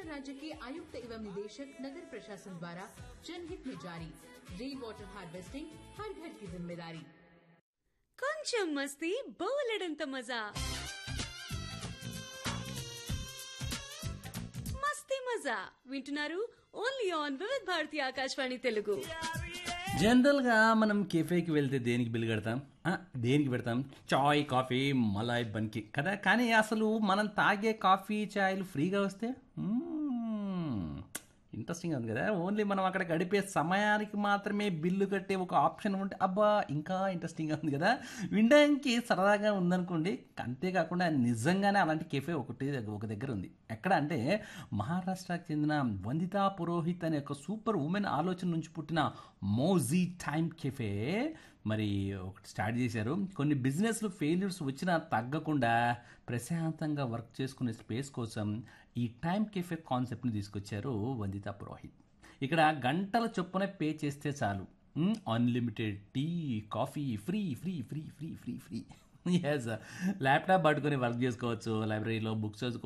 राज्य के आयुक्त एवं निदेशक नगर प्रशासन द्वारा जनहित में जारी रेन वाटर हार्वेस्टिंग हर घर की जिम्मेदारी కొంచెం మస్తీ బోలెడంత మజా మస్తీ మజా వింటున్నారు ఓన్లీ ఆన్ వివిధ భారతి ఆకాశవాణి తెలుగు జనరల్గా మనం కెఫేకి వెళ్తే దేనికి బిల్ కడతాం ఆ, దేనికి పెడతాం చాయ్ కాఫీ మలాయ్ బన్కి కదా కానీ అసలు మనం తాగే కాఫీ చాయ్లు ఫ్రీగా వస్తే ఇంట్రెస్టింగ్ ఉంది కదా ఓన్లీ మనం అక్కడ గడిపే సమయానికి మాత్రమే బిల్లు కట్టే ఒక ఆప్షన్ ఉంటే అబ్బా ఇంకా ఇంట్రెస్టింగ్గా ఉంది కదా వినడానికి సరదాగా ఉందనుకోండి అంతేకాకుండా నిజంగానే అలాంటి కెఫే ఒకటి ఒక దగ్గర ఉంది ఎక్కడ అంటే మహారాష్ట్రకి చెందిన వందితా పురోహిత్ అనే ఒక సూపర్ ఉమెన్ ఆలోచన నుంచి పుట్టిన మోజీ టైమ్ కెఫే మరి ఒకటి స్టార్ట్ చేశారు కొన్ని బిజినెస్లు ఫెయిల్యూర్స్ వచ్చినా తగ్గకుండా ప్రశాంతంగా వర్క్ చేసుకునే స్పేస్ కోసం ఈ టైం కెఫే కాన్సెప్ట్ని తీసుకొచ్చారు వందితా పురోహిత్ ఇక్కడ గంటల చొప్పున పే చేస్తే చాలు unlimited tea coffee free free free free free free yes laptop పట్టుకొని వర్క్ చేసుకోవచ్చు లైబ్రరీలో బుక్స్ చదువుకో